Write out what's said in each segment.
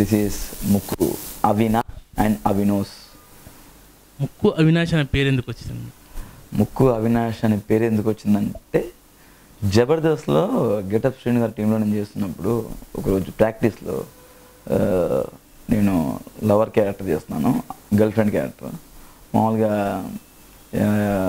This is ముక్కు అవినా and అవినోస్ ముక్కు అవినాష్ అనే పేరు ఎందుకు వచ్చింది ముక్కు అవినాష్ అనే పేరు ఎందుకు వచ్చిందంటే జబర్దస్త్లో గెటప్ శ్రీని గారి టీంలో నేను చేస్తున్నప్పుడు ఒకరోజు ప్రాక్టీస్లో ఆ, నేను లవర్ క్యారెక్టర్ చేస్తున్నాను గర్ల్ ఫ్రెండ్ క్యారెక్టర్ మామూలుగా ఆ,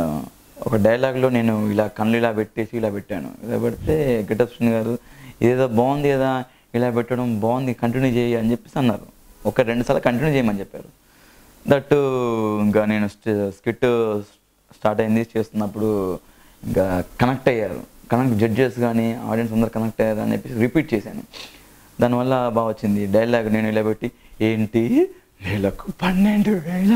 ఒక డైలాగ్లో నేను ఇలా కళ్ళు ఇలా పెట్టేసి ఇలా పెట్టాను ఇలా పెడితే గెటప్ శ్రీని గారు ఇదేదో బాగుంది కదా ఇలా పెట్టడం బాగుంది కంటిన్యూ చేయి అని చెప్పేసి అన్నారు ఒక రెండు సార్లు కంటిన్యూ చేయమని చెప్పారు దట్ ఇంకా నేను స్కిట్ స్టార్ట్ అయింది చేస్తున్నప్పుడు ఇంకా కనెక్ట్ అయ్యారు కనెక్ట్ జడ్జెస్ కానీ ఆడియన్స్ అందరు కనెక్ట్ అయ్యారు అని చెప్పేసి రిపీట్ చేశాను దానివల్ల బాగా వచ్చింది డైలాగ్ నేను ఇలా పెట్టి ఏంటి నెలకు పన్నెండు వేల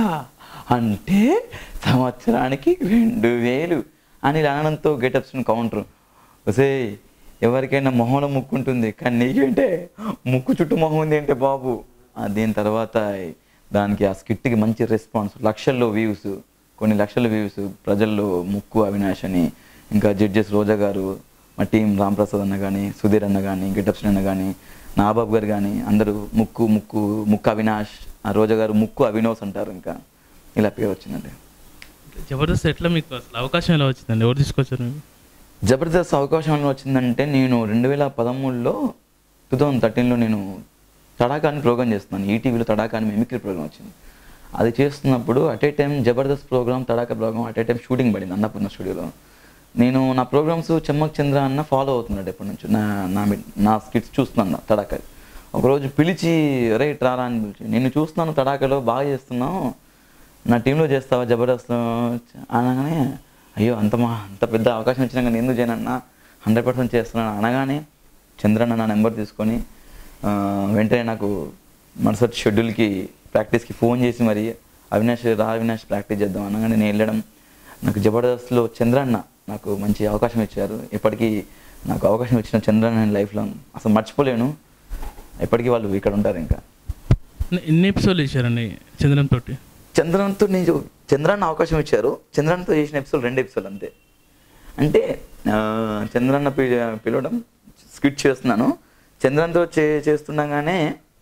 అంటే సంవత్సరానికి రెండు వేలు అని ఇలా అనడంతో గెటప్స్ కౌంటర్ వసే ఎవరికైనా మొహంలో ముక్కు ఉంటుంది కానీ నీకేంటే ముక్కు చుట్టూ మొహం ఉంది అంటే బాబు ఆ దీని తర్వాత దానికి ఆ స్కిట్కి మంచి రెస్పాన్స్ లక్షల్లో వ్యూస్ కొన్ని లక్షల వ్యూస్ ప్రజల్లో ముక్కు అవినాష్ అని ఇంకా జడ్జెస్ రోజా గారు మా టీం రాంప్రసాద్ అన్న కానీ సుధీర్ అన్న కానీ గెటప్స్ అన్న కానీ నాబాబు గారు కానీ అందరూ ముక్కు ముక్కు ముక్కు అవినాష్ ఆ రోజా గారు ముక్కు అవినోస్ అంటారు ఇంకా ఇలా పేరు వచ్చిందండి జబర్దస్త్ ఎట్లా మీకు అసలు అవకాశం ఎలా వచ్చిందండి ఎవరు తీసుకొచ్చారు మీకు జబర్దస్త్ అవకాశం ఎలా వచ్చిందంటే నేను రెండు వేల పదమూడులో టూ థౌజండ్ థర్టీన్లో నేను తడాకా అని ప్రోగ్రామ్ చేస్తున్నాను ఈటీవీలో తడాకా అని మిమిక్రీ ప్రోగ్రామ్ వచ్చింది అది చేస్తున్నప్పుడు at a time Jabardasth program Tadaka program at a time shooting పడింది అన్నపూర్ణ స్టూడియోలో నేను నా ప్రోగ్రామ్స్ చెమ్మక్ చంద్ర అన్న ఫాలో అవుతున్నాడు ఎప్పటి నుంచి నా నా మీ- నా స్కిట్స్ చూస్తున్నాను తడాకా ఒకరోజు పిలిచి రే రారా అని పిలిచి నేను చూస్తున్నాను తడాకాలో బాగా చేస్తున్నావు నా టీంలో చేస్తావా జబర్దస్త్లో అనగానే అయ్యో అంత మా అంత పెద్ద అవకాశం వచ్చినా కానీ ఎందుకు చేయనన్నా హండ్రెడ్ పర్సెంట్ చేస్తున్నాను అనగానే చంద్రన్న నా నెంబర్ తీసుకొని ఆ, వెంటనే నాకు మరుసటి షెడ్యూల్కి ప్రాక్టీస్కి ఫోన్ చేసి మరి అవినాష్ రా అవినాష్ ప్రాక్టీస్ చేద్దాం అనగానే నేను వెళ్ళడం నాకు జబర్దస్త్లో చంద్రన్న నాకు మంచి అవకాశం ఇచ్చారు ఇప్పటికీ నాకు అవకాశం ఇచ్చిన చంద్రన్న నేను లైఫ్లో అసలు మర్చిపోలేను ఎప్పటికీ వాళ్ళు ఇక్కడ ఉంటారు ఇంకా ఎన్ని- ఎన్ని ఎపిసోడ్లు ఇచ్చారండి చంద్రన్ తోటి చంద్రన్తో నేను చంద్రన్న అవకాశం ఇచ్చారు చంద్రన్నతో చేసిన ఎపిసోడ్ రెండు ఎపిసోడ్ అంతే అంటే ఆ, చంద్రన్న పి పిలవడం స్కిట్ చేస్తున్నాను చంద్రన్తో చే చేస్తుండగానే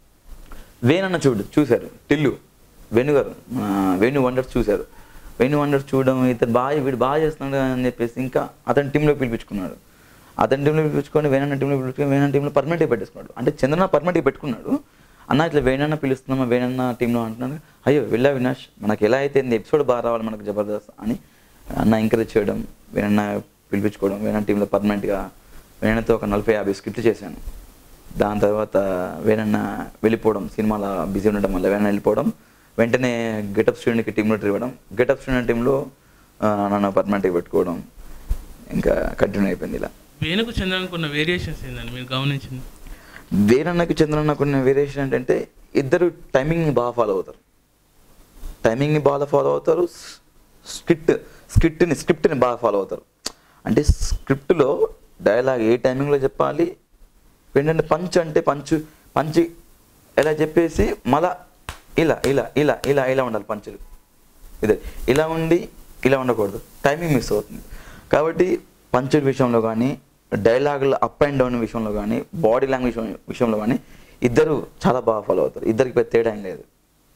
వేణన్న చూడు చూశారు టిల్లు వేణు గారు మన వేణు వండర్స్ చూశారు వేణు వండర్స్ చూడడం ఇతను బాగా వీడు బాగా చేస్తున్నాడు అని చెప్పేసి ఇంకా అతని టీంలో పిలిపించుకున్నాడు అతని టీంలో పిలిపించుకొని వేణన్న టీంలో పిలిపించుకొని వేణన్న టీంలో పర్మనెంట్గా పెట్టేసుకున్నాడు అంటే చంద్రన్న పర్మనెంట్గా పెట్టుకున్నాడు అన్న ఇట్లా వేణన్న పిలుస్తున్నామా వేణన్న టీంలో అంటున్నాడు అయ్యో వెళ్ళా వినాష్ మనకి ఎలా అయితే ఎపిసోడ్ బాగా రావాలి మనకు జబర్దస్త్ అని అన్న ఎంకరేజ్ చేయడం వేణన్న పిలిపించుకోవడం వేణన్న టీంలో పర్మనెంట్గా వేణన్నతో ఒక నలభై యాభై స్క్రిప్ట్ చేశాను దాని తర్వాత వేణన్న వెళ్ళిపోవడం సినిమాలో బిజీ ఉండడం వల్ల వేణన్న వెళ్ళిపోవడం వెంటనే గెటప్ స్టూడెంట్కి టీంలో ఇవ్వడం గెటప్ స్టూడెంట్ టీంలో నన్ను పర్మనెంట్గా పెట్టుకోవడం ఇంకా కంటిన్యూ అయిపోయింది ఇలా వేణుకు చంద్రన్కు ఉన్న వేరియేషన్స్ ఏందండి మీరు గమనించింది వేరన్నకి చంద్రన్నకు ఉన్న వేరియేషన్ ఏంటంటే ఇద్దరు టైమింగ్ని బాగా ఫాలో అవుతారు టైమింగ్ని బాగా ఫాలో అవుతారు స్క్రిప్ట్ స్క్రిప్ట్ని స్క్రిప్ట్ని బాగా ఫాలో అవుతారు అంటే స్క్రిప్ట్లో డైలాగ్ ఏ టైమింగ్లో చెప్పాలి ఏంటంటే పంచ్ అంటే పంచు పంచి ఎలా చెప్పేసి మళ్ళా ఇలా ఇలా ఇలా ఇలా ఇలా ఉండాలి పంచులు ఇదే ఇలా ఉండి ఇలా ఉండకూడదు టైమింగ్ మిస్ అవుతుంది కాబట్టి పంచుల విషయంలో కానీ డైలాగుల అప్ అండ్ డౌన్ విషయంలో కానీ బాడీ లాంగ్వేజ్ విషయంలో కానీ ఇద్దరు చాలా బాగా ఫాలో అవుతారు ఇద్దరికి పెద్ద తేడా ఏం లేదు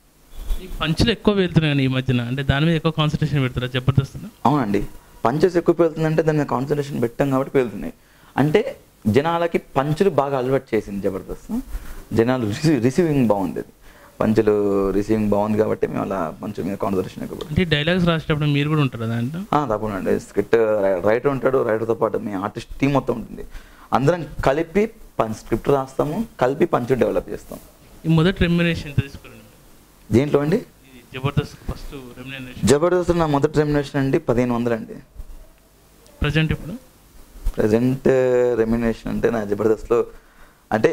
ఈ పంచులు ఎక్కువ వెళ్తున్నాయి ఈ మధ్యన అంటే దాని మీద ఎక్కువ కాన్సన్ట్రేషన్ పెడతారా జబర్దస్త్ అవునండి పంచెస్ ఎక్కువ పేలుతుందంటే దాని మీద కాన్సన్ట్రేషన్ పెట్టాం కాబట్టి పేలుతున్నాయి అంటే జనాలకి పంచులు బాగా అలవాటు చేసింది జబర్దస్త్ జనాలు రిసీవ్ రిసీవింగ్ బాగుంది పంచులు రిసీవింగ్ బాగుంది కాబట్టి మేము అలా పంచుల మీద కాన్సన్ట్రేషన్ ఎక్కువ పెడతాం. అంటే డైలాగ్స్ రాసేటప్పుడు మీరు కూడా ఉంటారా దాంట్లో ఆ, తప్పకుండా అండి స్క్రిప్ట్ రైటర్ ఉంటాడు రైటర్తో పాటు మీ ఆర్టిస్ట్ టీం మొత్తం ఉంటుంది అందరం కలిపి పం స్క్రిప్ట్ రాస్తాము కలిపి పంచు డెవలప్ చేస్తాం ఈ మొదటి రెమ్యునేషన్ ఎంత తీసుకోరండి దీంట్లో అండి ఇది జబర్దస్త్ ఫస్ట్ రెమ్యునేషన్ జబర్దస్త్ నా మొదటి రెమ్యునేషన్ అండి పదిహేను వందలు అండి ప్రజెంట్ ఇప్పుడు ప్రజెంట్ రెమ్యునేషన్ అంటే నా జబర్దస్త్లో అంటే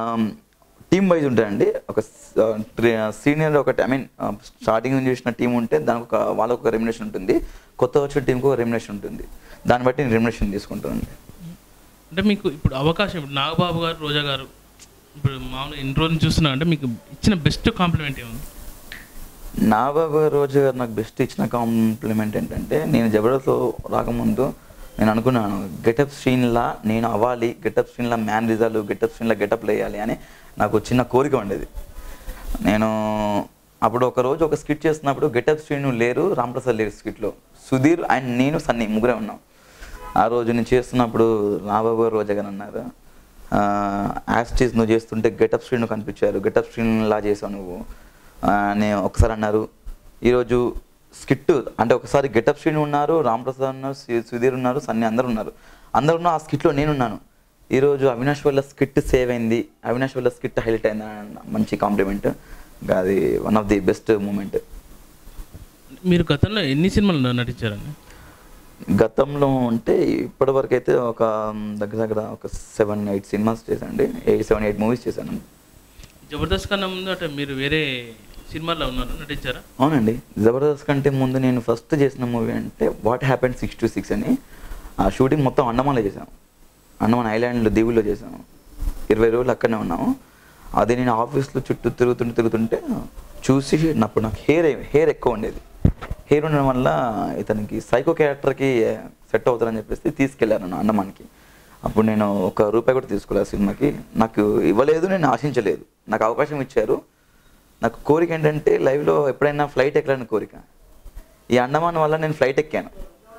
టీమ్ వైజ్ ఉంటాయండి ఒక సీనియర్ ఒకటి ఐ మీన్ స్టార్టింగ్ నుంచి చేసిన టీం ఉంటే దానికి ఒక వాళ్ళకు ఒక రెమ్యునేషన్ ఉంటుంది కొత్త వచ్చిన టీంకి ఒక రెమ్యునేషన్ ఉంటుంది దాన్ని బట్టి నేను రెమ్యునేషన్ తీసుకుంటానండి అంటే మీకు ఇప్పుడు అవకాశం ఇప్పుడు నాగబాబు గారు రోజా గారు ఇప్పుడు మామూలుగా ఎన్ని రోజులు చూస్తున్నా అంటే మీకు ఇచ్చిన బెస్ట్ కాంప్లిమెంట్ ఏముంది నాబాబు రోజు గారు నాకు బెస్ట్ ఇచ్చిన కాంప్లిమెంట్ ఏంటంటే నేను జబర్దస్త్లో రాకముందు నేను అనుకున్నాను గెటప్ స్క్రీన్లా నేను అవ్వాలి గెటప్ స్క్రీన్లా మ్యాన్ రిజాలు గెటప్ స్క్రీన్లా గెటప్ వేయాలి అని నాకు చిన్న కోరిక ఉండేది నేను అప్పుడు ఒక రోజు ఒక స్కిట్ చేస్తున్నప్పుడు గెటప్ శ్రీను లేరు రామప్రసాద్ లేరు స్కిట్లో సుధీర్ అండ్ నేను సన్నీ ముగ్గురే ఉన్నాం ఆ రోజు నేను చేస్తున్నప్పుడు రాబాబు గారు రోజా గారు అన్నారు యాస్టీస్ నువ్వు చేస్తుంటే గెటప్ శ్రీను కనిపించారు గెటప్ శ్రీను లా చేసావు నువ్వు ఆ, నేను ఒకసారి అన్నారు ఈరోజు స్కిట్ అంటే ఒకసారి గెటప్ శ్రీను ఉన్నారు రామప్రసాద్ ఉన్నారు సు- సుధీర్ ఉన్నారు సన్నీ అందరు ఉన్నారు అందరు ఉన్న ఆ స్కిట్లో నేనున్నాను ఈరోజు అవినాష్ వల్ల స్కిట్ సేవ్ అయింది అవినాష్ వల్ల స్కిట్ హైలైట్ అయింది అన్న మంచి కాంప్లిమెంట్ ఇంకా అది one of the best moment మీరు గతంలో ఎన్ని సినిమాలు నటించారండి గతంలో అంటే ఇప్పటివరకు అయితే ఒక దగ్గర దగ్గర ఒక సెవెన్ ఎయిట్ సినిమాస్ చేశానండి ఎయిట్ సెవెన్ ఎయిట్ మూవీస్ చేశాను జబర్దస్త్ కన్నా ముందు అంటే మీరు వేరే సినిమాల్లో ఉన్నారు నటించారా అవునండి జబర్దస్త్ కంటే ముందు నేను ఫస్ట్ చేసిన మూవీ అంటే what happen six to six అని ఆ షూటింగ్ మొత్తం అండమాన్లో చేశాను అండమాన్ ఐలాండ్లో దీవుల్లో చేశాను ఇరవై రోజులు అక్కడనే ఉన్నాము అది నేను ఆఫీస్లో చుట్టూ తిరుగుతుంటే తిరుగుతుంటే చూసి అప్పుడు నాకు హెయిర్ హెయిర్ ఎక్కువ ఉండేది హెయిర్ ఉండడం వల్ల ఇతనికి సైకో క్యారెక్టర్కి సెట్ అవుతారని చెప్పేసి తీసుకెళ్ళాను నన్ను అండమాన్కి అప్పుడు నేను ఒక రూపాయి కూడా తీసుకోలేదు ఆ సినిమాకి నాకు ఇవ్వలేదు నేను ఆశించలేదు నాకు అవకాశం ఇచ్చారు నాకు కోరిక ఏంటంటే లైవ్లో ఎప్పుడైనా ఫ్లైట్ ఎక్కాలని కోరిక ఈ అండమాన్ వల్ల నేను ఫ్లైట్ ఎక్కాను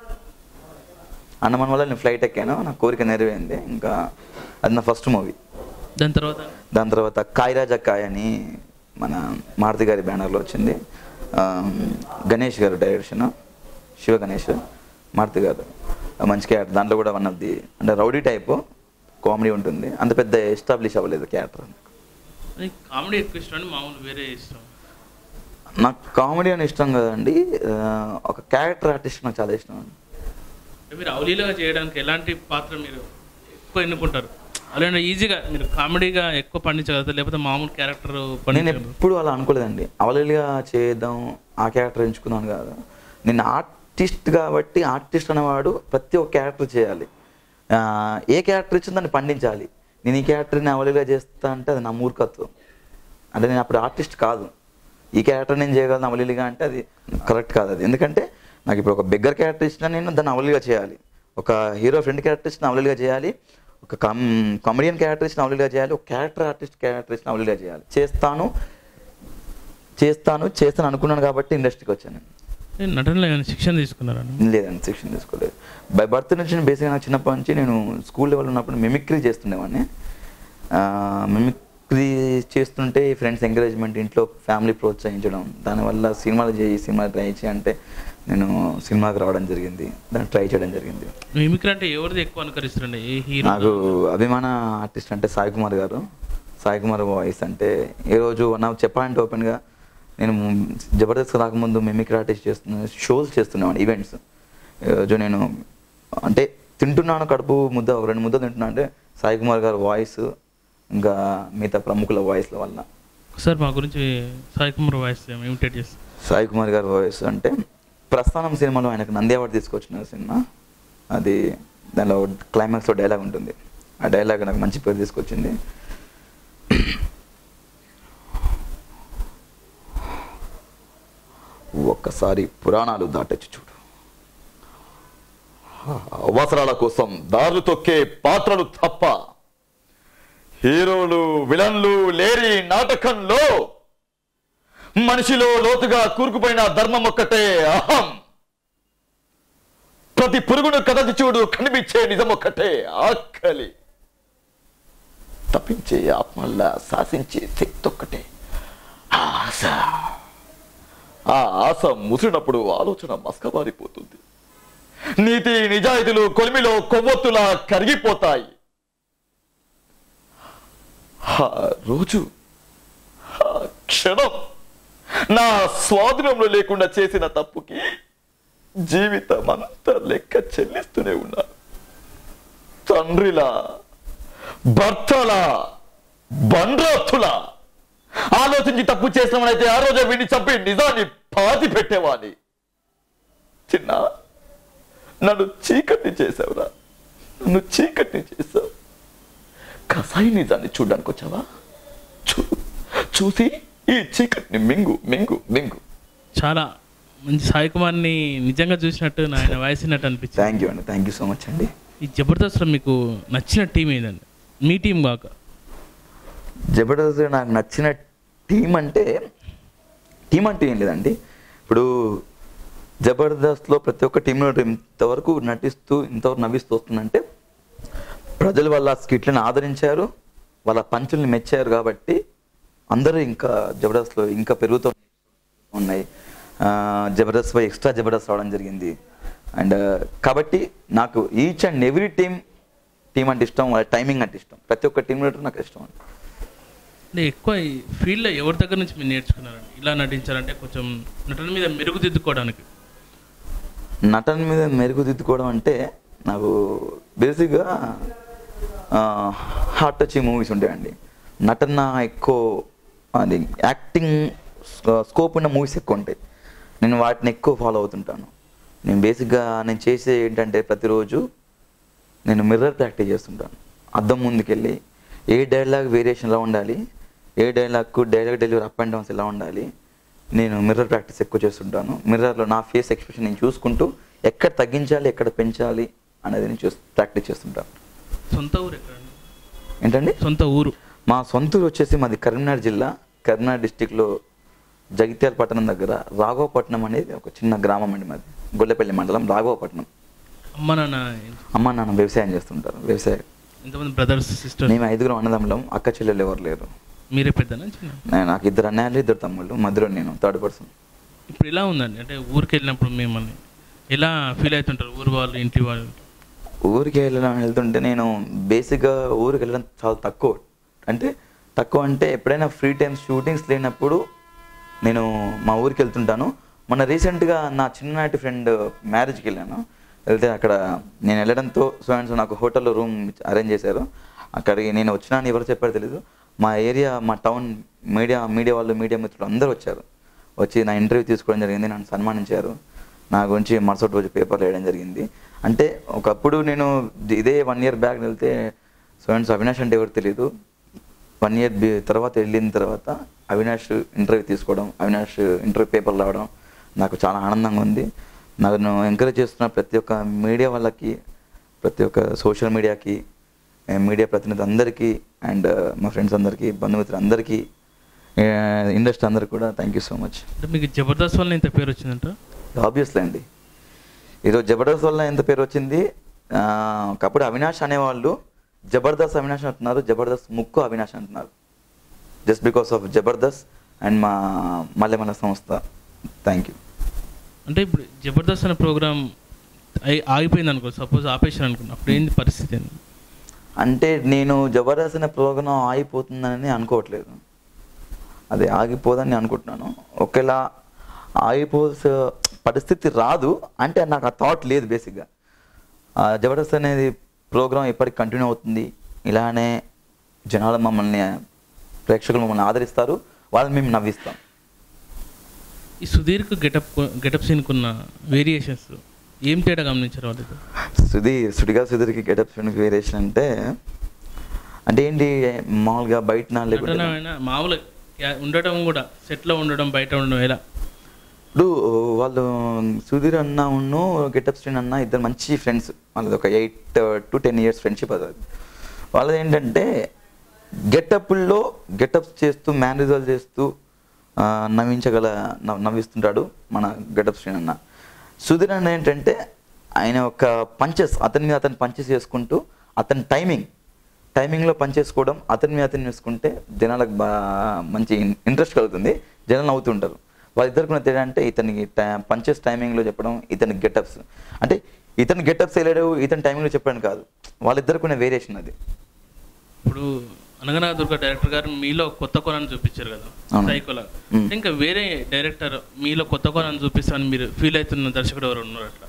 అండమాన్ వల్ల నేను ఫ్లైట్ ఎక్కాను నా కోరిక నెరవేరింది ఇంకా అది నా ఫస్ట్ మూవీ దాని తర్వాత దాని తర్వాత కాయరాజా కాయ్ అని మన మారుతి గారి బ్యానర్లో వచ్చింది ఆ, గణేష్ గారు డైరెక్షన్ శివ గణేష్ మారుతి గారు మంచి క్యారెక్టర్ దాంట్లో కూడా వన్ ఆఫ్ ది అంటే రౌడీ టైప్ కామెడీ ఉంటుంది అంత పెద్ద ఎస్టాబ్లిష్ అవ్వలేదు క్యారెక్టర్ కామెడీ ఎక్కువ ఇష్టం అండి మామూలు వేరే ఇష్టం నాకు కామెడీ అని ఇష్టం కదండి ఆ, ఒక క్యారెక్టర్ ఆర్టిస్ట్ నాకు చాలా ఇష్టం అండి అంటే మీరు అవలీలుగా చేయడానికి ఎలాంటి పాత్ర మీరు ఎక్కువ ఎన్నుకుంటారు అలాగే ఈజీగా మీరు కామెడీగా ఎక్కువ పండించగలుగుతారు లేకపోతే మామూలు క్యారెక్టర్ నేను పండించగలరు ఎప్పుడు అలా అనుకోలేదండి అవలీలుగా చేద్దాం ఆ క్యారెక్టర్ ఎంచుకుందాం కాదు నేను ఆర్టిస్ట్ కాబట్టి ఆర్టిస్ట్ అనేవాడు ప్రతి ఒక్క క్యారెక్టర్ చేయాలి ఆ, ఏ క్యారెక్టర్ ఇచ్చిందో దాన్ని పండించాలి నేను ఈ క్యారెక్టర్ని అవలీలుగా చేస్తా అంటే అది నా మూర్ఖత్వం అంటే నేను అప్పుడు ఆర్టిస్ట్ కాదు ఈ క్యారెక్టర్ నేను చేయగలను అవలీలుగా అంటే అది కరెక్ట్ కాదు అది ఎందుకంటే నాకు ఇప్పుడు ఒక బిగ్గర్ క్యారెక్టర్ ఇచ్చినా నేను దాన్ని అవలీలుగా చేయాలి ఒక హీరో ఫ్రెండ్ క్యారెక్టర్ ఇచ్చిన అవలీలుగా చేయాలి ఒక కమ్ కామెడియన్ క్యారెక్టర్ ఇచ్చిన అవలీలుగా చేయాలి ఒక క్యారెక్టర్ ఆర్టిస్ట్ క్యారెక్టర్ ఇచ్చిన అవలీలుగా చేయాలి చేస్తాను చేస్తాను చేస్తాను అనుకున్నాను కాబట్టి ఇండస్ట్రీకి వచ్చాను నేను. నేను నటనలో ఏమైనా శిక్షణ తీసుకున్నారండి లేదండి శిక్షణ తీసుకోలేదు బై బర్త్ నుంచి నేను బేసిక్గా నాకు చిన్నప్పటి నుంచి నేను స్కూల్ లెవెల్ ఉన్నప్పుడు మిమిక్రీ చేస్తుండేవాడిని మిమిక్రీ చేస్తుంటే ఫ్రెండ్స్ ఎంకరేజ్మెంట్ ఇంట్లో ఫ్యామిలీ ప్రోత్సహించడం దానివల్ల సినిమాలు చేయి సినిమాలు ట్రై చేయి అంటే నేను సినిమాకి రావడం జరిగింది దాన్ని ట్రై చేయడం జరిగింది మిమిక్రీ అంటే ఎవరిది ఎక్కువ అనుకరిస్తారండి ఏ హీరో నాకు అభిమాన ఆర్టిస్ట్ అంటే సాయి కుమార్ గారు సాయి కుమార్ వాయిస్ అంటే ఏ రోజు నాకు చెప్పాలంటే ఓపెన్గా నేను జబర్దస్త్ రాకముందు మిమిక్రీ ఆర్టిస్ట్ చేస్తున్న షోస్ చేస్తున్నాను ఈవెంట్స్ రోజు నేను అంటే తింటున్నాను కడుపు ముద్ద ఒక రెండు ముద్ద తింటున్నా అంటే సాయి కుమార్ గారి వాయిస్ ఇంకా మిగతా ప్రముఖుల వాయిస్ల వల్ల ఒకసారి మా గురించి సాయి కుమార్ వాయిస్ ఇమిటేట్ చేస్తాం సాయి కుమార్ గారి వాయిస్ అంటే ప్రస్థానం సినిమాలో ఆయనకు నంది అవార్డు తీసుకొచ్చిన సినిమా అది దానిలో క్లైమాక్స్లో డైలాగ్ ఉంటుంది ఆ డైలాగ్ నాకు మంచి పేరు తీసుకొచ్చింది ఒక్కసారి పురాణాలు దాటొచ్చు చూడు అవసరాల కోసం దారులు తొక్కే పాత్రలు తప్ప హీరోలు విలన్లు లేరి నాటకంలో మనిషిలో లోతుగా కూరుకుపోయిన ధర్మం ఒక్కటే అహం ప్రతి పురుగును కదచి చూడు కనిపించే నిజం ఒక్కటే ఆకలి తప్పించే ఆత్మల్లా శాసించే శక్తి ఒక్కటే ఆశ ఆ ఆశ ముసిరినప్పుడు ఆలోచన మస్కబారిపోతుంది నీతి నిజాయితీలు కొలిమిలో కొవ్వొత్తులా కరిగిపోతాయి ఆ రోజు ఆ క్షణం నా స్వాధీనంలో లేకుండా చేసిన తప్పుకి జీవితం అంతా లెక్క చెల్లిస్తూనే ఉన్నా తండ్రిలా భర్తలా బండ్రాత్తులా ఆలోచించి తప్పు చేసినవనైతే ఆ రోజే వీడిని చంపి నిజాన్ని పాతి పెట్టేవాని చిన్న నన్ను చీకటిని చేసావురా నన్ను చీకటిని చేసావు కసాయి నిజాన్ని చూడడానికి వచ్చావా చూ చూసి ఈ చీకటిని మింగు మింగు మింగు చాలా మంచి సాయి కుమార్ని నిజంగా చూసినట్టు నా ఆయన వాయిస్ విన్నట్టు అనిపించింది థ్యాంక్ యూ అండి థ్యాంక్ యూ సో మచ్ అండి ఈ జబర్దస్త్లో మీకు నచ్చిన టీం ఏదండి మీ టీం కాక జబర్దస్త్ నాకు నచ్చిన టీం అంటే టీం అంటే ఏం లేదండి ఇప్పుడు జబర్దస్త్లో ప్రతి ఒక్క టీంలో ఇంతవరకు నటిస్తూ ఇంతవరకు నవ్విస్తూ వస్తుందంటే ప్రజలు వాళ్ళ స్కిట్లను ఆదరించారు వాళ్ళ పంచుల్ని మెచ్చారు కాబట్టి అందరూ ఇంకా జబర్దస్త్లో ఇంకా పెరుగుతూ ఉన్నాయి ఆ, జబర్దస్త్ పై ఎక్స్ట్రా జబర్దస్త్ రావడం జరిగింది అండ్ కాబట్టి నాకు each and every team team అంటే ఇష్టం వాళ్ళ టైమింగ్ అంటే ఇష్టం ప్రతి ఒక్క టీం లీడర్ నాకు ఇష్టం అండి అంటే ఎక్కువ ఈ ఫీల్డ్లో ఎవరి దగ్గర నుంచి మీరు నేర్చుకున్నారండి ఇలా నటించాలంటే కొంచెం నటన మీద మెరుగుదిద్దుకోవడానికి నటన మీద మెరుగుదిద్దుకోవడం అంటే నాకు బేసిక్గా హార్ట్ టచింగ్ మూవీస్ ఉంటాయండి నటన ఎక్కువ అది యాక్టింగ్ స్కోప్ ఉన్న మూవీస్ ఎక్కువ ఉంటాయి నేను వాటిని ఎక్కువ ఫాలో అవుతుంటాను నేను బేసిక్గా నేను చేసే ఏంటంటే ప్రతిరోజు నేను మిర్రర్ ప్రాక్టీస్ చేస్తుంటాను అద్దం ముందుకెళ్ళి ఏ డైలాగ్ వేరియేషన్ ఎలా ఉండాలి ఏ డైలాగ్కు dialogue delivery up and downs ఎలా ఉండాలి నేను మిర్రర్ ప్రాక్టీస్ ఎక్కువ చేస్తుంటాను మిర్రర్లో నా ఫేస్ ఎక్స్ప్రెషన్ నేను చూసుకుంటూ ఎక్కడ తగ్గించాలి ఎక్కడ పెంచాలి అనేది నేను చూస్ ప్రాక్టీస్ చేస్తుంటాను సొంత ఊరు ఎక్కడండి ఏంటండి సొంత ఊరు మా సొంత ఊరు వచ్చేసి మాది కరీంనగర్ జిల్లా కరీంనగర్ డిస్టిక్లో జగిత్యాల పట్టణం దగ్గర రాఘవపట్నం అనేది ఒక చిన్న గ్రామం అండి మాది గొల్లపల్లి మండలం రాఘవపట్నం అమ్మ నాన్న అమ్మ నాన్న వ్యవసాయం చేస్తుంటారు వ్యవసాయం ఎంతమంది బ్రదర్స్ సిస్టర్స్ మేము ఐదుగురం అన్నదమ్ములం అక్క చెల్లెలు ఎవరు లేరు మీరే పెద్దనా చిన్న నేను నాకు ఇద్దరు అన్నయ్యలు ఇద్దరు తమ్ముళ్ళు మధ్యలో నేను థర్డ్ పర్సన్ ఇప్పుడు ఎలా ఉందండి అంటే ఊరికి వెళ్ళినప్పుడు మిమ్మల్ని ఎలా ఫీల్ అవుతుంటారు ఊరు వాళ్ళు ఇంటి వాళ్ళు ఊరికి వెళ్ళడం వెళ్తుంటే నేను బేసిక్గా ఊరికి వెళ్ళడం చాలా తక్కువ అంటే తక్కువ అంటే ఎప్పుడైనా ఫ్రీ టైం షూటింగ్స్ లేనప్పుడు నేను మా ఊరికి వెళ్తుంటాను మొన్న రీసెంట్గా నా చిన్ననాటి ఫ్రెండ్ మ్యారేజ్కి వెళ్ళాను వెళ్తే అక్కడ నేను వెళ్ళడంతో సో అండ్ సో నాకు హోటల్లో రూమ్ అరేంజ్ చేశారు అక్కడికి నేను వచ్చినా అని ఎవరు చెప్పారో తెలీదు మా ఏరియా మా టౌన్ మీడియా మీడియా వాళ్ళు మీడియా మిత్రులు అందరూ వచ్చారు వచ్చి నా ఇంటర్వ్యూ తీసుకోవడం జరిగింది నన్ను సన్మానించారు నా గురించి మరుసటి రోజు పేపర్లు వేయడం జరిగింది అంటే ఒకప్పుడు నేను ఇదే వన్ ఇయర్ బ్యాక్ వెళ్తే సో అండ్ సో అవినాష్ అంటే ఎవరు తెలియదు వన్ ఇయర్ తర్వాత వెళ్ళిన తర్వాత అవినాష్ ఇంటర్వ్యూ తీసుకోవడం అవినాష్ ఇంటర్వ్యూ పేపర్ రావడం నాకు చాలా ఆనందంగా ఉంది నన్ను ఎంకరేజ్ చేస్తున్న ప్రతి ఒక్క మీడియా వాళ్ళకి ప్రతి ఒక్క సోషల్ మీడియాకి మీడియా ప్రతినిధి అందరికీ అండ్ మా ఫ్రెండ్స్ అందరికీ బంధుమిత్రులు అందరికీ ఇండస్ట్రీ అందరికీ కూడా థ్యాంక్ యూ సో మచ్ అంటే మీకు జబర్దస్త్ వల్ల ఇంత పేరు వచ్చిందంట ఆబ్వియస్లీ అండి ఈరోజు జబర్దస్త్ వల్ల ఎంత పేరు వచ్చింది ఆ, ఒకప్పుడు అవినాష్ అనేవాళ్ళు జబర్దస్త్ అవినాష్ అంటున్నారు జబర్దస్త్ ముక్కు అవినాష్ అంటున్నారు just because of Jabardasth and మా మల్లెమల్ల సంస్థ థ్యాంక్ యూ అంటే ఇప్పుడు జబర్దస్త్ అనే ప్రోగ్రామ్ ఆగిపోయింది అనుకో సపోజ్ ఆపేసాను అనుకున్నా అప్పుడు ఏంది పరిస్థితి అని అంటే నేను జబర్దస్త్ అనే ప్రోగ్రాం ఆగిపోతుందని అనుకోవట్లేదు అది ఆగిపోదని అనుకుంటున్నాను ఒకవేళ ఆగిపోసే పరిస్థితి రాదు అంటే నాకు ఆ థాట్ లేదు బేసిక్గా ఆ జబర్దస్త్ అనేది ప్రోగ్రాం ఎప్పటికి కంటిన్యూ అవుతుంది ఇలానే జనాలు మమ్మల్ని ప్రేక్షకులు మమ్మల్ని ఆదరిస్తారు వాళ్ళని మేము నవ్విస్తాం ఈ సుధీర్కు గెటప్ గెటప్ సీన్కి ఉన్న వేరియేషన్స్ ఏం తేడా గమనించారు వాళ్ళతో సుధీర్ సుడిగా సుధీర్కి గెటప్ వేరియేషన్ అంటే అంటే ఏంటి మామూలుగా బయట లేకుంటే నటనమైనా మామూలు క్యా- ఉండటం కూడా సెట్లో ఉండడం బయట ఉండడం ఎలా ఇప్పుడు వాళ్ళు సుధీర్ అన్న ఉన్ను గెటప్ స్ట్రీన్ అన్న ఇద్దరు మంచి ఫ్రెండ్స్ వాళ్ళది ఒక eight to ten years friendship అది వాళ్ళది ఏంటంటే గెటప్లో గెటప్స్ చేస్తూ మేనరిజాలు చేస్తూ ఆ, నవ్వించగల నవ్- నవ్విస్తుంటాడు మన గెటప్ స్ట్రీన్ అన్న సుధీర్ అన్న ఏంటంటే ఆయన ఒక పంచెస్ అతని మీద అతను పంచెస్ చేసుకుంటూ అతని టైమింగ్ టైమింగ్లో పనిచేసుకోవడం అతని మీద అతను చేసుకుంటే జనాలకు బా మంచి ఇంట్రెస్ట్ కలుగుతుంది జనాలు నవ్వుతుంటారు వాళ్ళిద్దరికి ఉన్న తేడా అంటే ఇతనికి పంచెస్ టైమింగ్లో చెప్పడం ఇతని గెటప్స్ అంటే ఇతని గెటప్స్ వెళ్ళాడు ఇతని టైమింగ్లో చెప్పడం కాదు వాళ్ళిద్దరికి ఉన్న వేరియేషన్ అది ఇప్పుడు అనగనా దుర్గా డైరెక్టర్ గారు మీలో కొత్త కోణాన్ని చూపించారు కదా అవును. సైకోలా మ్మ్. ఇంకా వేరే డైరెక్టర్ మీలో కొత్త కోణాన్ని చూపిస్తామని మీరు ఫీల్ అవుతున్న దర్శకుడు ఎవరు ఉన్నారు అట్లా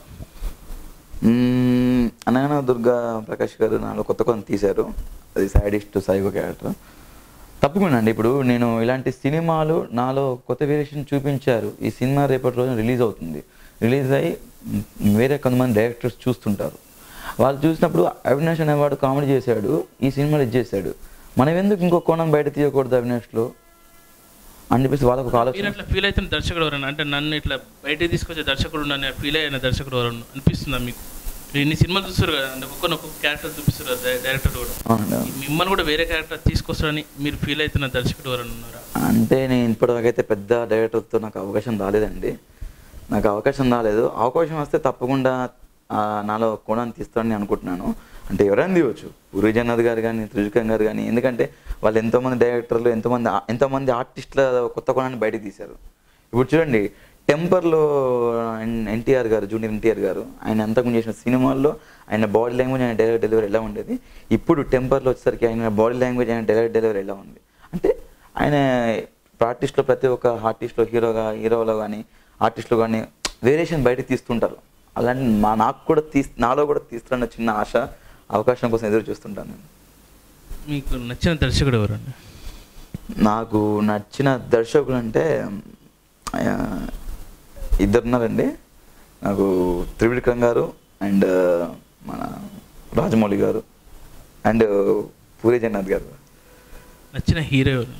మ్మ్, అనగానే దుర్గా ప్రకాష్ గారు నాలో కొత్త కొంత తీశారు అది సైడిస్ట్ సైకో క్యారెక్టర్ తప్పకుండా అండి ఇప్పుడు నేను ఇలాంటి సినిమాలు నాలో కొత్త వేరియేషన్ చూపించారు ఈ సినిమా రేపటి రోజున రిలీజ్ అవుతుంది రిలీజ్ అయ్యి మ్, వేరే కొంతమంది డైరెక్టర్స్ చూస్తుంటారు వాళ్ళు చూసినప్పుడు అవినాష్ అనేవాడు కామెడీ చేశాడు ఈ సినిమాలో ఇది చేశాడు మనం ఎందుకు ఇంకో కోణం బయట తీయకూడదు అవినాష్లో అని చెప్పేసి వాళ్ళకు ఒక మీరు ఆలోచన అట్లా ఫీల్ అవుతున్న దర్శకుడు ఎవరన్నా అంటే నన్ను ఇట్లా బయటికి తీసుకొచ్చే దర్శకుడు అనే ఫీల్ అయిన దర్శకుడు ఎవరన్నా అనిపిస్తుందా మీకు మీరు ఇన్ని సినిమాలు చూస్తారు కదా అంటే ఒక్కొక్కరు ఒక్కొక్క క్యారెక్టర్ చూపిస్తారు కదా డైరెక్టర్ కూడా అవునండి అవును. మిమ్మల్ని కూడా వేరే క్యారెక్టర్ తీసుకొస్తారని మీరు ఫీల్ అవుతున్న దర్శకుడు ఎవరైనా ఉన్నారా అంటే నేను ఇప్పటివరకైతే పెద్ద డైరెక్టర్తో నాకు అవకాశం రాలేదండి నాకు అవకాశం రాలేదు అవకాశం వస్తే తప్పకుండా ఆ, నాలో కోణాన్ని తీస్తానని అనుకుంటున్నాను అంటే ఎవరైనా తీయవచ్చు పూరి జగన్నాథ్ గారు కానీ త్రిజుకం గారు కానీ ఎందుకంటే వాళ్ళు ఎంతోమంది డైరెక్టర్లు ఎంతోమంది ఆ- ఎంతోమంది ఆర్టిస్టుల కొత్త కోణాన్ని బయటకు తీశారు ఇప్పుడు చూడండి టెంపర్లో ఎన్టీఆర్ గారు జూనియర్ ఎన్టీఆర్ గారు ఆయన అంతకుముందు చేసిన సినిమాల్లో ఆయన బాడీ లాంగ్వేజ్ ఆయన డైలాగ్ డెలివరీ ఎలా ఉండేది ఇప్పుడు టెంపర్లో వచ్చేసరికి ఆయన బాడీ లాంగ్వేజ్ ఆయన డైలాగ్ డెలివరీ ఎలా ఉంది అంటే ఆయన ఆర్టిస్ట్లో ప్రతి ఒక్క ఆర్టిస్ట్లో హీరోగా హీరోలో కానీ ఆర్టిస్ట్లో కానీ వేరియేషన్ బయటకు తీస్తుంటారు అలాంటి మా నాకు కూడా తీ నాలో కూడా తీస్తున్న చిన్న ఆశ అవకాశం కోసం ఎదురు చూస్తుంటాను నేను మీకు నచ్చిన దర్శకుడు ఎవరండి నాకు నచ్చిన దర్శకులు అంటే ఆ, ఇద్దరు ఉన్నారండి నాకు త్రివిక్రమ్ గారు అండ్ మన రాజమౌళి గారు అండ్ పూరి జగన్నాథ్ గారు నచ్చిన హీరో ఎవరు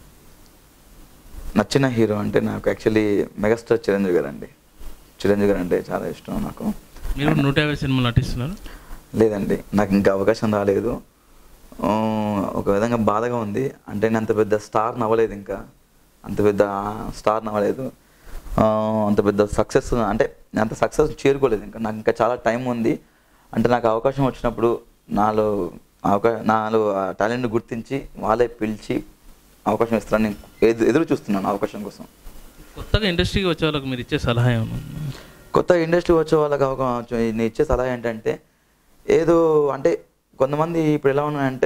నచ్చిన హీరో అంటే నాకు యాక్చువల్లీ మెగాస్టార్ చిరంజీవి గారు అండి చిరంజీవి గారు అంటే చాలా ఇష్టం నాకు మీరు కూడా నూట యాభై సినిమాలు నటిస్తున్నారు లేదండి నాకు ఇంకా అవకాశం రాలేదు ఆ, ఒక విధంగా బాధగా ఉంది అంటే నేను అంత పెద్ద స్టార్ నవ్వలేదు ఇంకా అంత పెద్ద స్టార్ నవ్వలేదు ఆ, అంత పెద్ద సక్సెస్ అంటే నేను అంత సక్సెస్ చేరుకోలేదు ఇంకా నాకు ఇంకా చాలా టైం ఉంది అంటే నాకు అవకాశం వచ్చినప్పుడు నాలో అవకా నాలో ఆ టాలెంట్ గుర్తించి వాళ్ళే పిలిచి అవకాశం ఇస్తారని నేను ఎదు- ఎదురు చూస్తున్నాను అవకాశం కోసం కొత్తగా ఇండస్ట్రీకి వచ్చే వాళ్ళకి మీరు ఇచ్చే సలహా ఏమన్నా ఉందా? కొత్త ఇండస్ట్రీ వచ్చే వాళ్ళకి అవకాశం నేను ఇచ్చే సలహా ఏంటంటే ఏదో అంటే కొంతమంది ఇప్పుడు ఎలా ఉన్నాయంటే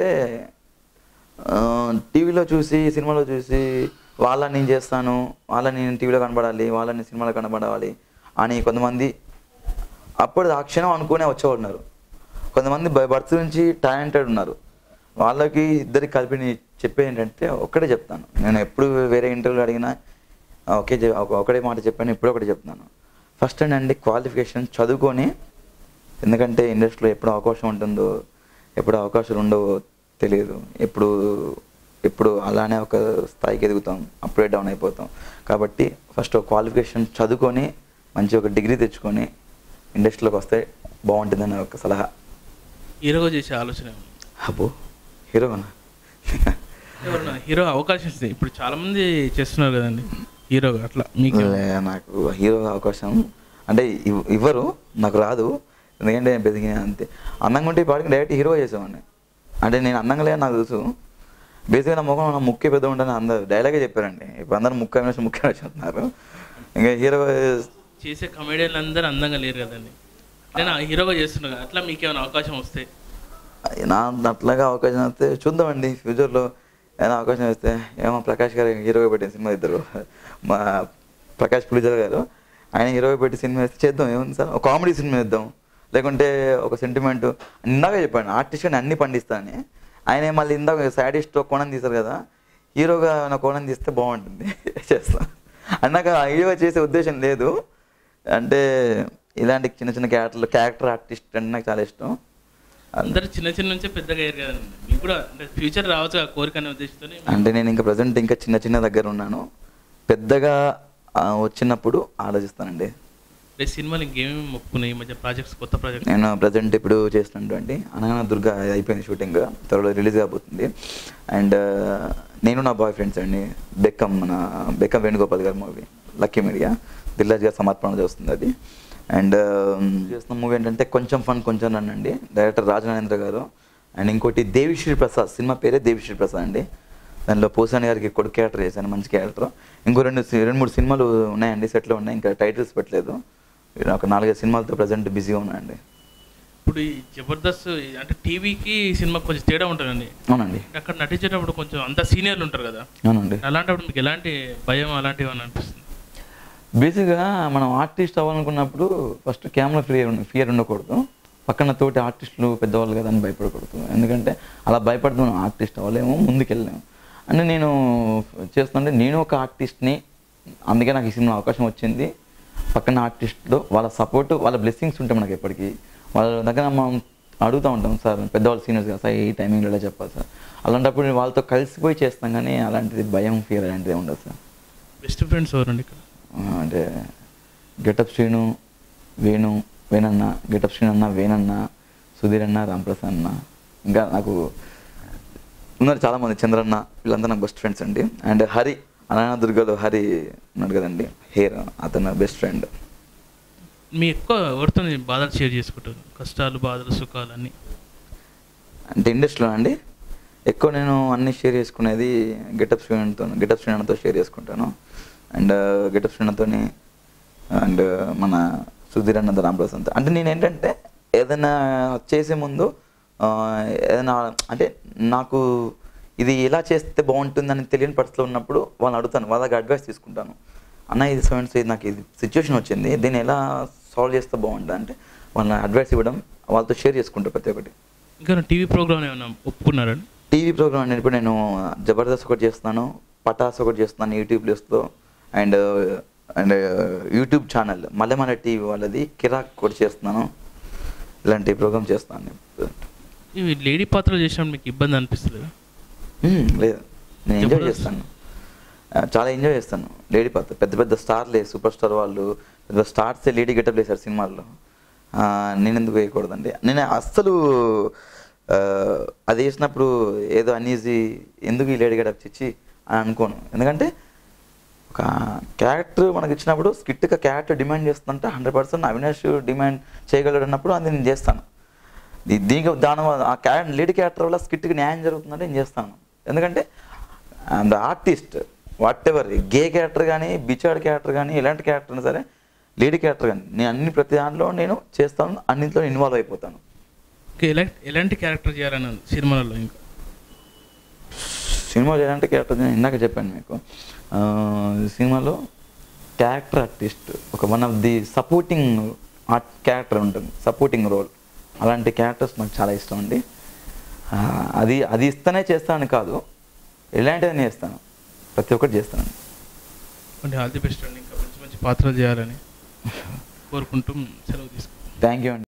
టీవీలో చూసి సినిమాలో చూసి వాళ్ళని నేను చేస్తాను వాళ్ళని నేను టీవీలో కనబడాలి వాళ్ళని సినిమాలో కనబడాలి అని కొంతమంది అప్పుడు ఆ క్షణం అనుకునే వచ్చేవాళ్ళు ఉన్నారు కొంతమంది బై బర్త్ నుంచి టాలెంటెడ్ ఉన్నారు వాళ్ళకి ఇద్దరికి కలిపి నేను చెప్పేది ఏంటంటే ఒక్కటే చెప్తాను నేను ఎప్పుడు వేరే ఇంటర్వ్యూలు అడిగినా ఒకే చె- ఒక- ఒకటే మాట చెప్పాను ఇప్పుడు ఒకటి చెప్తున్నాను ఫస్ట్ ఏంటంటే క్వాలిఫికేషన్ చదువుకొని ఎందుకంటే ఇండస్ట్రీలో ఎప్పుడు అవకాశం ఉంటుందో ఎప్పుడు అవకాశాలు ఉండవో తెలియదు ఎప్పుడు ఎప్పుడు అలానే ఒక స్థాయికి ఎదుగుతాం అప్పుడే డౌన్ అయిపోతాం కాబట్టి ఫస్ట్ ఒక క్వాలిఫికేషన్ చదువుకొని మంచి ఒక డిగ్రీ తెచ్చుకొని ఇండస్ట్రీలోకి వస్తే బాగుంటుందని ఒక సలహా హీరోగా చేసే ఆలోచన ఏమన్నా? అబ్బో హీరోనా ఎవరన్నా హీరో అవకాశం ఇస్తే ఇప్పుడు చాలా మంది చేస్తున్నారు కదండి హీరోగా అట్లా మీకు లే, నాకు హీరో అవకాశం అంటే ఇవ్- ఇవ్వరు నాకు రాదు ఎందుకంటే నేను పెరిగిన అంతే అందంగా ఉంటే ఈ పాటికి డైరెక్ట్ హీరో చేసేవాడిని అంటే నేను అందంగా లేని నాకు తెలుసు బేసిక్గా నా ముఖం నా ముక్కే పెద్ద ఉంటుందని అందరు డైలాగే చెప్పారండి ఇప్పుడు అందరూ ముక్క వేసి ముక్క చెప్తున్నారు ఇంకా హీరో చేసే కమెడియన్లు అందరూ అందంగా లేరు కదండి నేను ఆ హీరోగా చేస్తున్నా కదా, అట్లా మీకేమైనా అవకాశం వస్తే నా అట్లాగా అవకాశం వస్తే చూద్దామండి ఫ్యూచర్లో ఏదైనా అవకాశం వస్తే ఏమో ప్రకాష్ గారు హీరోగా పెట్టిన సినిమా ఇద్దరు మా ప్రకాష్ పులిజర్ గారు ఆయన హీరోగా పెట్టి సినిమా వేస్తే చేద్దాం ఏముంది సార్ ఒక కామెడీ సినిమా ఇద్దాం లేకుంటే ఒక సెంటిమెంట్ ఇందాక చెప్పాను ఆర్టిస్ట్ అన్ని పండిస్తానని ఆయన మళ్ళీ ఇందాక సాడిస్ట్ కోణం తీశారు కదా హీరోగా నా కోణం తీస్తే బాగుంటుంది చేస్తా అన్నాక హీరోగా చేసే ఉద్దేశం లేదు అంటే ఇలాంటి చిన్న చిన్న క్యారెక్టర్లు క్యారెక్టర్ ఆర్టిస్ట్ అంటే నాకు చాలా ఇష్టం అందరూ చిన్న చిన్న నుంచే పెద్దగా అయ్యారు కదండి మీకు కూడా అంటే ఫ్యూచర్ రావచ్చు ఆ కోరిక అనే ఉద్దేశంతో అంటే నేను ఇంకా ప్రజెంట్ ఇంకా చిన్న చిన్న దగ్గర ఉన్నాను పెద్దగా ఆ, వచ్చినప్పుడు ఆలోచిస్తానండి రేపు సినిమాలు ఇంకేమేమి ఒప్పుకున్నాయి ఈ మధ్య ప్రాజెక్ట్స్ కొత్త ప్రాజెక్ట్స్ నేను ప్రజెంట్ ఇప్పుడు చేస్తున్నటువంటి అనగాన దుర్గా అయిపోయింది షూటింగ్ త్వరలో రిలీజ్ కాబోతుంది అండ్ నేను నా బాయ్ ఫ్రెండ్స్ అండి బెక్కం మన బెక్కం వేణుగోపాల్ గారి మూవీ లక్కీ మీడియా దిల్రాజ్ గారి సమర్పణ చేస్తుంది అది అండ్ చేస్తున్న మూవీ ఏంటంటే కొంచెం ఫన్ కొంచెం రన్ అండి డైరెక్టర్ రాజనారేంద్ర గారు అండ్ ఇంకోటి దేవిశ్రీ ప్రసాద్ సినిమా పేరే దేవిశ్రీ ప్రసాద్ అండి దానిలో పోసాని గారికి కొడుకు క్యారెక్టర్ చేశాను మంచి క్యారెక్టర్ ఇంకో రెండు సి- రెండు మూడు సినిమాలు ఉన్నాయండి సెట్లో ఉన్నాయి ఇంకా టైటిల్స్ పెట్టలేదు ఒక నాలుగైదు సినిమాలతో ప్రజెంట్ బిజీగా ఉన్నాయండి ఇప్పుడు ఈ జబర్దస్త్ అంటే టీవీకి సినిమా కొంచెం తేడా ఉంటుందండి అవునండి అక్కడ నటించేటప్పుడు కొంచెం అంత సీనియర్లు ఉంటారు కదా అవునండి అలాంటప్పుడు మీకు ఎలాంటి భయం అలాంటివి అని అనిపిస్తుంది బేసిక్గా మనం ఆర్టిస్ట్ అవ్వాలనుకున్నప్పుడు ఫస్ట్ కెమెరా ఫియర్ ఫియర్ ఉండకూడదు పక్కన తోటి ఆర్టిస్టులు పెద్దవాళ్ళు కదా అని భయపడకూడదు ఎందుకంటే అలా భయపడితే మనం ఆర్టిస్ట్ అవ్వలేము ముందుకెళ్ళలేము అంటే నేను చేస్తుంటే నేను ఒక ఆర్టిస్ట్ని అందుకే నాకు ఈ సినిమా అవకాశం వచ్చింది పక్కన ఆర్టిస్టులు వాళ్ళ సపోర్ట్ వాళ్ళ బ్లెస్సింగ్స్ ఉంటాయి మనకి ఎప్పటికీ వాళ్ళ దగ్గర మనం అడుగుతూ ఉంటాం సార్ పెద్దవాళ్ళు సీనియర్స్ కదా సార్ ఈ టైమింగ్లో ఇలా చెప్పాలి సార్ అలాంటప్పుడు నేను వాళ్ళతో కలిసిపోయి చేస్తాం కానీ అలాంటిది భయం ఫియర్ అలాంటిది ఏమి ఉండదు సార్ బెస్ట్ ఫ్రెండ్స్ ఎవరండి ఇక్కడ ఆ, అంటే గెటప్ శ్రీను వేణు వేణన్న గెటప్ శ్రీన్ అన్న వేణన్న సుధీర్ అన్న రాంప్రసాద్ అన్న ఇంకా నాకు ఉన్నారు చాలామంది చంద్రన్న వీళ్ళందరూ నాకు బెస్ట్ ఫ్రెండ్స్ అండి అండ్ హరి అనాయన దుర్గలో హరి ఉన్నాడు కదండి హెయిర్ అతను బెస్ట్ ఫ్రెండ్ మీ ఎక్కువ ఎవరితో బాధలు షేర్ చేసుకుంటారు కష్టాలు బాధలు సుఖాలు అన్నీ అంటే ఇండస్ట్రీలో అండి ఎక్కువ నేను అన్ని షేర్ చేసుకునేది గెటప్ శ్రీణతో గెటప్ శ్రీణతో షేర్ చేసుకుంటాను అండ్ గెటప్ శ్రీణతోని అండ్ మన సుధీర్ అన్నది రామప్రసాద్ అంటే నేను ఏంటంటే ఏదైనా చేసే ముందు ఆ, ఏదైనా అంటే నాకు ఇది ఎలా చేస్తే బాగుంటుందని తెలియని పరిస్థితిలో ఉన్నప్పుడు వాళ్ళని అడుగుతాను వాళ్ళ దగ్గర అడ్వైస్ తీసుకుంటాను అన్న ఇది సెవెన్ ఇది నాకు ఇది సిచ్యువేషన్ వచ్చింది దీన్ని ఎలా సాల్వ్ చేస్తే బాగుంటుంది అంటే వాళ్ళ అడ్వైస్ ఇవ్వడం వాళ్ళతో షేర్ చేసుకుంటా ప్రతి ఒక్కటి ఇంకా టీవీ ప్రోగ్రామ్ ఏమైనా ఒప్పుకున్నారండి టీవీ ప్రోగ్రామ్ అంటే ఇప్పుడు నేను జబర్దస్త్ ఒకటి చేస్తున్నాను పటాస్ ఒకటి చేస్తున్నాను యూట్యూబ్ లిస్ట్లో and and YouTube channel Mallemala TV వాళ్ళది కిరాక్ ఒకటి చేస్తున్నాను ఇలాంటి ప్రోగ్రామ్ చేస్తున్నాను ఇవి లేడీ పాత్రలు చేసినప్పుడు మీకు ఇబ్బంది అనిపిస్తుంది మ్మ్, లేదు నేను ఎంజాయ్ జబర్దస్త్. చేస్తాను ఆ, చాలా ఎంజాయ్ చేస్తాను లేడీ పాత్ర పెద్ద పెద్ద స్టార్లే సూపర్ స్టార్ వాళ్ళు పెద్ద స్టార్సే లేడీ గెటప్ వేశారు సినిమాల్లో ఆ, నేను ఎందుకు వేయకూడదండి నేను అస్సలు ఆ, అది వేసినప్పుడు ఏదో అన్ఈజీ ఎందుకు ఈ లేడీ గెటప్ ఇచ్చి అని అనుకోను ఎందుకంటే ఒక క్యారెక్టర్ మనకి ఇచ్చినప్పుడు స్కిట్గా క్యారెక్టర్ డిమాండ్ చేస్తుంటే హండ్రెడ్ పర్సెంట్ అవినాష్ డిమాండ్ చేయగలడు అన్నప్పుడు అది నేను చేస్తాను దీ- దీనికి దాని వల్ల ఆ క్యారెక్టర్ లీడ్ క్యారెక్టర్ వల్ల స్కిట్కి న్యాయం జరుగుతుందంటే నేను చేస్తాను ఎందుకంటే అండ్ ఆర్టిస్ట్ వాట్ ఎవర్ గే క్యారెక్టర్ కానీ బిచాడ్ క్యారెక్టర్ కానీ ఎలాంటి క్యారెక్టర్ అయినా సరే లీడ్ క్యారెక్టర్ కానీ నేను అన్ని ప్రతి దాంట్లో నేను చేస్తాను అన్నింటిలో ఇన్వాల్వ్ అయిపోతాను ఇంకా ఎలాంటి ఎలాంటి క్యారెక్టర్ చేయాలని ఉంది సినిమాలలో ఇంకా సినిమాలో ఎలాంటి క్యారెక్టర్ నేను ఇందాక చెప్పాను మీకు ఆ, సినిమాలో క్యారెక్టర్ ఆర్టిస్ట్ ఒక one of the supporting art character ఉంటుంది సపోర్టింగ్ రోల్ అలాంటి క్యారెక్టర్స్ నాకు చాలా ఇష్టం అండి ఆ, అది అది ఇస్తేనే చేస్తానని కాదు ఎలాంటిదని చేస్తాను ప్రతి ఒక్కటి చేస్తాను అంటే ఆల్ ది బెస్ట్ అండి ఇంకా మంచి మంచి పాత్రలు చేయాలని కోరుకుంటూ సెలవు తీసుకుంటాం థ్యాంక్ యూ అండి